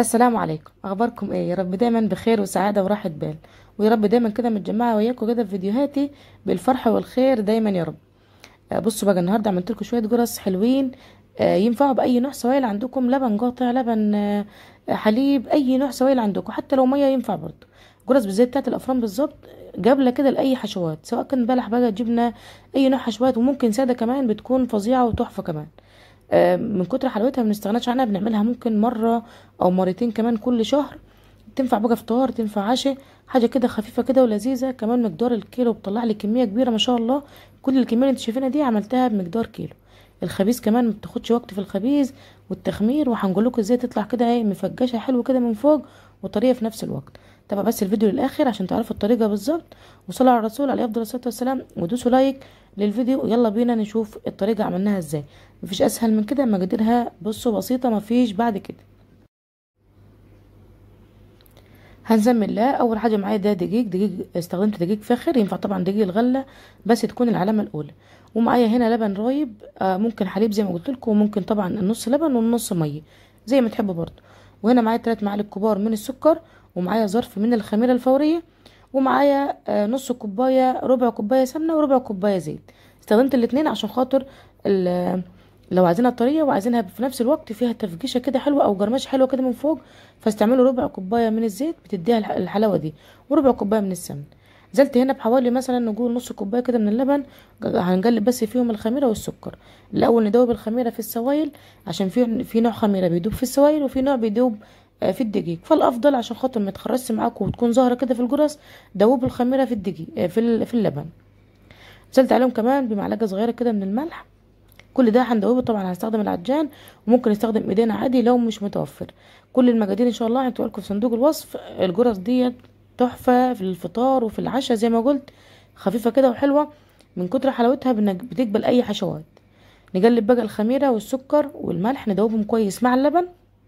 السلام عليكم اخباركم ايه يا رب دايما بخير وسعاده وراحه بال ويا رب دايما كده متجمعه وياكم كده في فيديوهاتي بالفرح والخير دايما يا رب آه، بصوا بقى النهارده عملت لكم شويه جرس حلوين آه، ينفعوا باي نوع سوائل عندكم لبن قاطع لبن آه، حليب اي نوع سوائل عندكم حتى لو ميه ينفع برضه جرس بالزيت بتاعت الافران بالظبط جابله كده لاي حشوات سواء كان بلح بقى جبنه اي نوع حشوات وممكن ساده كمان بتكون فظيعه وتحفه كمان آه، من كتر حلاوتها ما بنستغناش عنها بنعملها ممكن مره او مرتين كمان كل شهر تنفع بقى فطار تنفع عشاء حاجه كده خفيفه كده ولذيذه كمان مقدار الكيلو بتطلع لي كميه كبيره ما شاء الله كل الكميه اللي انت شايفينها دي عملتها بمقدار كيلو الخبيز كمان ما بتاخدش وقت في الخبيز والتخمير وهنقول لكم ازاي تطلع كده ايه مفجشه حلو كده من فوق وطريه في نفس الوقت تابع بس الفيديو للاخر عشان تعرفوا الطريقه بالظبط وصلوا على الرسول عليه افضل الصلاه والسلام ودوسوا لايك للفيديو ويلا بينا نشوف الطريقه عملناها ازاي مفيش اسهل من كده مقاديرها بصوا بسيطه مفيش بعد كده هنسمي الله اول حاجه معايا ده دقيق دقيق استخدمت دقيق فاخر ينفع طبعا دقيق الغله بس تكون العلامه الاولى ومعايا هنا لبن رايب آه ممكن حليب زي ما قلت لكم وممكن طبعا النص لبن والنص ميه زي ما تحبوا برضه وهنا معايا 3 معالق كبار من السكر ومعايا ظرف من الخميره الفوريه ومعايا آه نص كوبايه ربع كوبايه سمنه وربع كوبايه زيت استخدمت الاتنين عشان خاطر لو عايزينها طريه وعايزينها في نفس الوقت فيها تفجيشه كده حلوه او جرمشه حلوه كده من فوق فاستعملوا ربع كوبايه من الزيت بتديها الحلاوه دي وربع كوبايه من السمن نزلت هنا بحوالي مثلا نقول نص كوبايه كده من اللبن هنقلب بس فيهم الخميره والسكر الاول ندوب الخميره في السوائل عشان في في نوع خميره بيدوب في السوائل وفي نوع بيدوب في الدقيق فالافضل عشان خاطر ما تخرجش معاكم وتكون ظاهره كده في الجرس دوبوا الخميره في الدقيق في في اللبن نزلت عليهم كمان بمعلقه صغيره كده من الملح كل ده هندوبه طبعا هنستخدم العجان وممكن نستخدم ايدينا عادي لو مش متوفر كل المقادير ان شاء الله هتبقى لكم في صندوق الوصف الجرس ديت تحفه في الفطار وفي العشاء زي ما قلت خفيفه كده وحلوه من كتر حلاوتها بتقبل اي حشوات نقلب بقى الخميره والسكر والملح ندوبهم كويس مع اللبن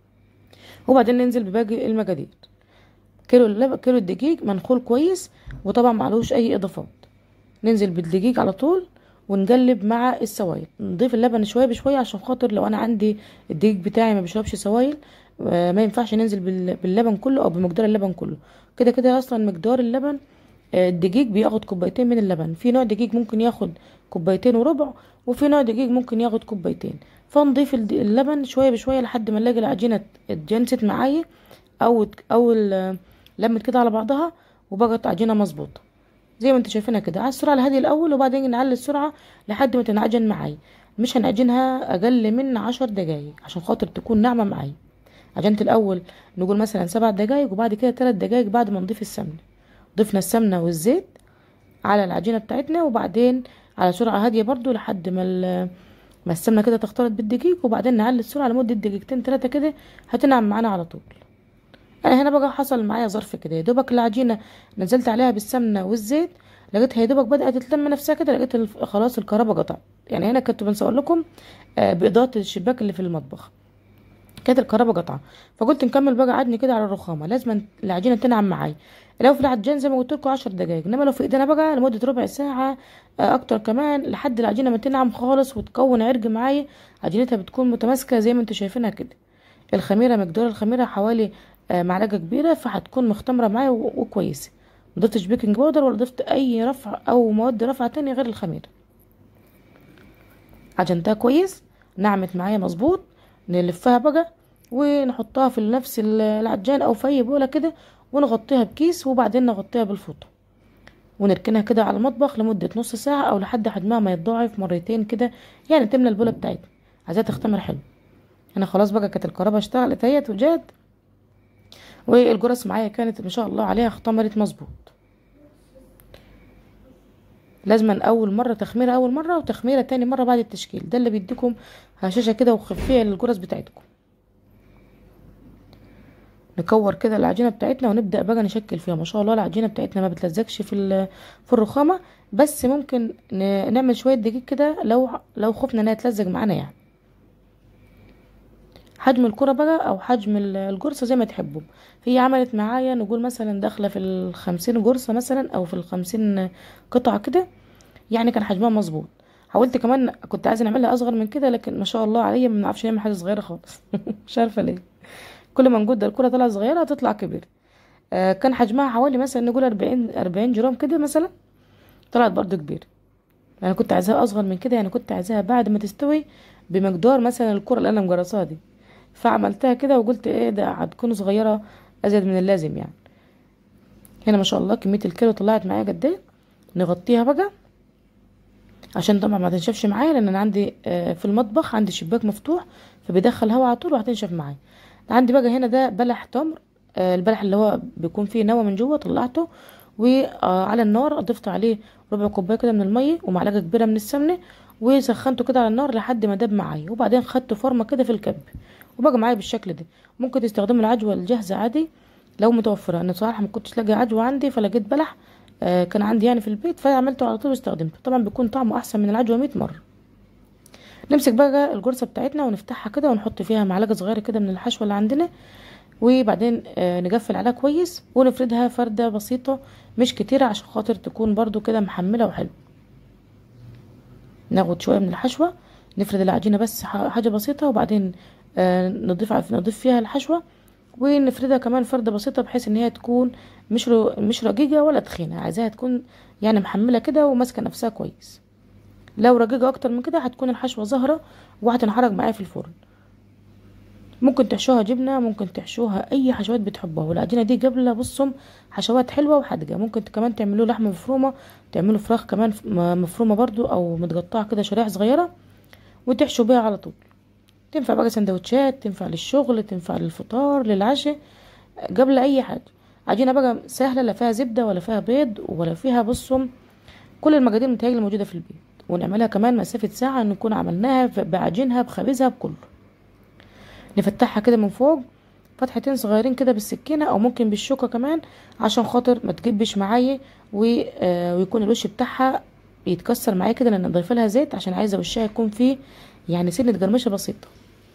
وبعدين ننزل بباقي المقادير كيلو اللبن كيلو الدقيق منخول كويس وطبعا معلوش اي اضافات ننزل بالدقيق على طول ونقلب مع السوائل نضيف اللبن شويه بشويه عشان خاطر لو انا عندي الدقيق بتاعي ما بيشربش سوائل ما ينفعش ننزل باللبن كله او بمقدار اللبن كله كده كده اصلا مقدار اللبن الدقيق بياخد كوبايتين من اللبن في نوع دقيق ممكن ياخد كوبايتين وربع وفي نوع دقيق ممكن ياخد كوبايتين فنضيف اللبن شويه بشويه لحد ما نلاقي العجينه اتجنست معايا او او لمت كده على بعضها وبقت عجينه مظبوطه زي ما انتوا شايفينها كده على السرعه الهاديه الاول وبعدين نعلي السرعه لحد ما تنعجن معايا مش هنعجنها اقل من عشر دقايق عشان خاطر تكون ناعمه معايا عجنت الاول نقول مثلا سبع دقايق وبعد كده ثلاث دقايق بعد ما نضيف السمنه ضفنا السمنه والزيت على العجينه بتاعتنا وبعدين على سرعه هاديه برضو لحد ما ما السمنه كده تختلط بالدقيق وبعدين نعلي السرعه لمده دقيقتين ثلاثه كده هتنعم معانا على طول انا هنا بقى حصل معايا ظرف كده يا دوبك العجينه نزلت عليها بالسمنه والزيت لقيتها يا دوبك بدات تلم نفسها كده لقيت خلاص الكهرباء قطعت يعني هنا كنت بنصور لكم باضاءه الشباك اللي في المطبخ كانت الكهرباء قطعه فقلت نكمل بقى عدني كده على الرخامه لازم العجينه تنعم معايا لو في العجان زي ما قلت لكم 10 دقائق انما لو في ايدينا بقى لمده ربع ساعه اكتر كمان لحد العجينه ما تنعم خالص وتكون عرج معايا عجينتها بتكون متماسكه زي ما انتم شايفينها كده الخميره مقدار الخميره حوالي معلقه كبيره فهتكون مختمره معايا وكويسه مضفتش بيكنج باودر ولا ضفت اي رفع او مواد رفع تانية غير الخميره عجنتها كويس نعمت معايا مظبوط نلفها بقى ونحطها في نفس العجان او في اي بوله كده ونغطيها بكيس وبعدين نغطيها بالفوطه ونركنها كده على المطبخ لمده نص ساعه او لحد حجمها ما يتضاعف مرتين كده يعني تملى البوله بتاعتنا عايزاها تختمر حلو انا خلاص بقى كانت الكهرباء اشتغلت اهيت وجات والجرس معايا كانت ما شاء الله عليها اختمرت مظبوط لازما اول مره تخميره اول مره وتخميره تاني مره بعد التشكيل ده اللي بيديكم هشاشه كده وخفيه للجرس بتاعتكم نكور كده العجينه بتاعتنا ونبدا بقى نشكل فيها ما شاء الله العجينه بتاعتنا ما بتلزقش في في الرخامه بس ممكن نعمل شويه دقيق كده لو لو خفنا انها تلزق معانا يعني حجم الكرة بقى او حجم الجرصة زي ما تحبوا هي عملت معايا نقول مثلا داخلة في الخمسين جرصة مثلا او في الخمسين قطعة كده يعني كان حجمها مظبوط حاولت كمان كنت عايزة نعملها اصغر من كده لكن ما شاء الله عليا ما بنعرفش نعمل حاجة صغيرة خالص مش عارفة ليه كل ما نقول ده الكرة طالعة صغيرة هتطلع كبيرة آه كان حجمها حوالي مثلا نقول أربعين أربعين جرام كده مثلا طلعت برضو كبيرة انا كنت عايزاها اصغر من كده يعني كنت عايزاها بعد ما تستوي بمقدار مثلا الكرة اللي انا مجرصاها دي فعملتها كده وقلت ايه ده هتكون صغيرة ازيد من اللازم يعني هنا ما شاء الله كمية الكيلو طلعت معايا قد ايه نغطيها بقى عشان طبعا ما تنشفش معايا لان انا عندي آه، في المطبخ عندي شباك مفتوح فبيدخل هواء على طول وهتنشف معايا عندي بقى هنا ده بلح تمر آه، البلح اللي هو بيكون فيه نوى من جوه طلعته وعلى النار ضفت عليه ربع كوبايه كده من الميه ومعلقه كبيره من السمنه وسخنته كده على النار لحد ما داب معايا وبعدين خدته فرمه كده في الكب وبقى معايا بالشكل ده ممكن تستخدموا العجوه الجاهزه عادي لو متوفره انا صراحه ما كنتش لاقي عجوه عندي فلقيت بلح آه، كان عندي يعني في البيت فعملته على طول واستخدمته طبعا بيكون طعمه احسن من العجوه 100 مره نمسك بقى الجرصه بتاعتنا ونفتحها كده ونحط فيها معلقه صغيره كده من الحشوه اللي عندنا وبعدين آه، نقفل عليها كويس ونفردها فردة بسيطة مش كتيرة عشان خاطر تكون برضو كده محملة وحلو ناخد شوية من الحشوة نفرد العجينة بس ح- حاجة بسيطة وبعدين آه، نضيف ع- نضيف فيها الحشوة ونفردها كمان فردة بسيطة بحيث ان هي تكون مش رو مش رقيقة ولا تخينة عايزاها تكون يعني محملة كده وماسكة نفسها كويس لو رقيقة اكتر من كده هتكون الحشوة ظاهرة وهتنحرق معايا في الفرن ممكن تحشوها جبنة ممكن تحشوها أي حشوات بتحبوها والعجينة دي قبل بصم حشوات حلوة وحادقة ممكن كمان تعملوا لحمة مفرومة تعملوا فراخ كمان ف- م- مفرومة برضو أو متقطعة كده شرايح صغيرة وتحشوا بيها على طول تنفع بقى سندوتشات تنفع للشغل تنفع للفطار للعشاء قبل أي حاجة عجينة بقى سهلة لا فيها زبدة ولا فيها بيض ولا فيها بصم كل المقادير متهيألي موجودة في البيت ونعملها كمان مسافة ساعة نكون عملناها ف- بعجينها بخبزها بكله نفتحها كده من فوق فتحتين صغيرين كده بالسكينة او ممكن بالشوكة كمان عشان خاطر ما تجبش معايا و- آه، ويكون الوش بتاعها يتكسر معايا كده لان ضايفه لها زيت عشان عايزه وشها يكون فيه يعني سنه جرمشه بسيطه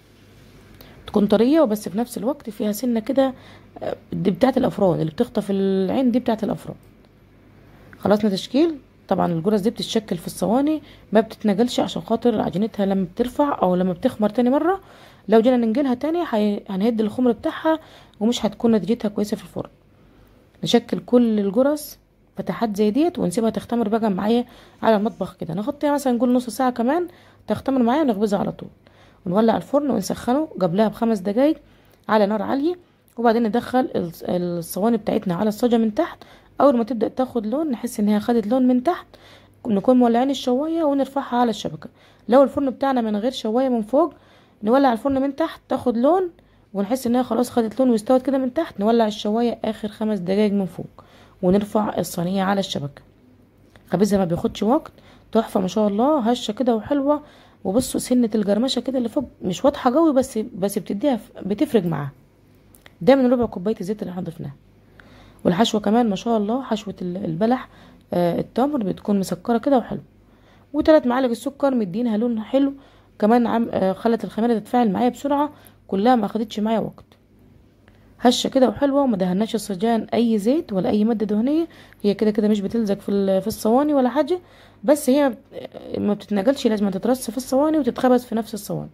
تكون طريه وبس في نفس الوقت فيها سنه كده آه، دي بتاعه الافران اللي بتخطف العين دي بتاعه الافران خلصنا تشكيل طبعا الجرس دي بتتشكل في الصواني ما بتتنجلش عشان خاطر عجينتها لما بترفع او لما بتخمر تاني مره لو جينا ننجلها تاني هي- هنهد الخمر بتاعها ومش هتكون نتيجتها كويسه في الفرن نشكل كل الجرس فتحات زي ديت ونسيبها تختمر بقى معايا على المطبخ كده نغطيها مثلا نقول نص ساعه كمان تختمر معايا ونخبزها على طول ونولع الفرن ونسخنه قبلها بخمس دقايق على نار عاليه وبعدين ندخل الص- الصواني بتاعتنا على الصاجه من تحت اول ما تبدا تاخد لون نحس ان هي خدت لون من تحت نكون مولعين الشوايه ونرفعها على الشبكه لو الفرن بتاعنا من غير شوايه من فوق نولع الفرن من تحت تاخد لون ونحس انها خلاص خدت لون واستوت كده من تحت نولع الشوايه اخر خمس دقايق من فوق ونرفع الصينيه على الشبكه خبزها ما بياخدش وقت تحفه ما شاء الله هشه كده وحلوه وبصوا سنه الجرمشه كده اللي فوق مش واضحه قوي بس بس بتديها بتفرق معاها ده من ربع كوبايه الزيت اللي احنا ضفناها والحشوه كمان ما شاء الله حشوه ال- البلح آه التمر بتكون مسكره كده وحلو وثلاث معالق السكر مدينها لون حلو كمان عم آه خلت الخميره تتفاعل معايا بسرعه كلها ما اخدتش معايا وقت هشه كده وحلوه وما دهناش الصجان اي زيت ولا اي ماده دهنيه هي كده كده مش بتلزق في ال- في الصواني ولا حاجه بس هي ما بت- ما بتتنقلش لازم تترص في الصواني وتتخبز في نفس الصواني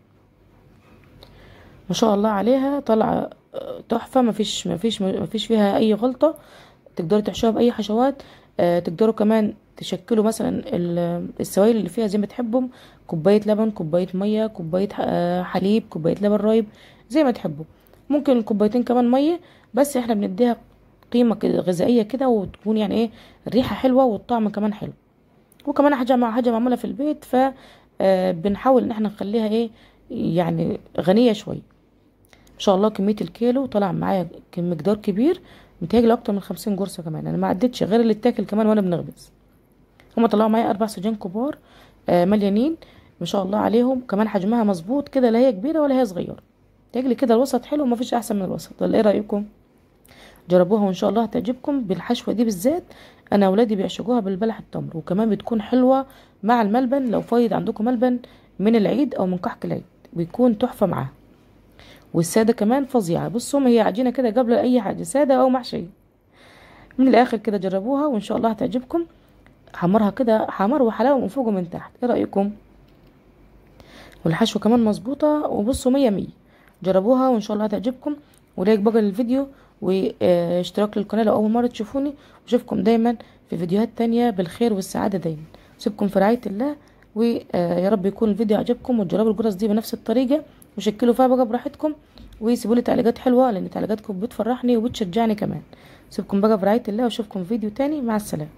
ما شاء الله عليها طالعه آه، تحفه ما فيش ما فيش ما فيش فيها اي غلطه تقدروا تحشوها باي حشوات آه، تقدروا كمان تشكلوا مثلا ال- السوائل اللي فيها زي ما تحبوا كوبايه لبن كوبايه ميه كوبايه ح- آه، حليب كوبايه لبن رايب زي ما تحبوا ممكن كوبايتين كمان ميه بس احنا بنديها قيمه كده غذائيه كده وتكون يعني ايه الريحه حلوه والطعم كمان حلو وكمان حاجه مع حاجه معموله في البيت ف آه، بنحاول ان احنا نخليها ايه يعني غنيه شويه ان شاء الله كميه الكيلو طلع معايا كم- مقدار كبير متهيألي اكتر من خمسين جرصه كمان انا ما عدتش غير اللي اتاكل كمان وانا بنخبز هما طلعوا معايا اربع سجان كبار آه، مليانين ما شاء الله عليهم كمان حجمها مظبوط كده لا هي كبيره ولا هي صغيره تجلي كده الوسط حلو وما فيش احسن من الوسط ولا ايه رايكم جربوها وان شاء الله هتعجبكم بالحشوه دي بالذات انا اولادي بيعشقوها بالبلح التمر وكمان بتكون حلوه مع الملبن لو فايض عندكم ملبن من العيد او من كحك العيد بيكون تحفه معاها والساده كمان فظيعه بصوا هي عجينه كده قبل اي حاجه ساده او محشيه من الاخر كده جربوها وان شاء الله هتعجبكم حمرها كده حمر وحلاوه من فوق ومن تحت ايه رايكم والحشوه كمان مظبوطه وبصوا مية مية جربوها وان شاء الله هتعجبكم ولايك بقى للفيديو واشتراك للقناه لو اول مره تشوفوني واشوفكم دايما في فيديوهات تانية بالخير والسعاده دايما سيبكم في رعايه الله ويا رب يكون الفيديو عجبكم وتجربوا الجرس دي بنفس الطريقه وشكلوا فيها بقى براحتكم وسيبوا لي تعليقات حلوه لان تعليقاتكم بتفرحني وبتشجعني كمان سيبكم بقى في رعايه الله واشوفكم في فيديو تاني مع السلامه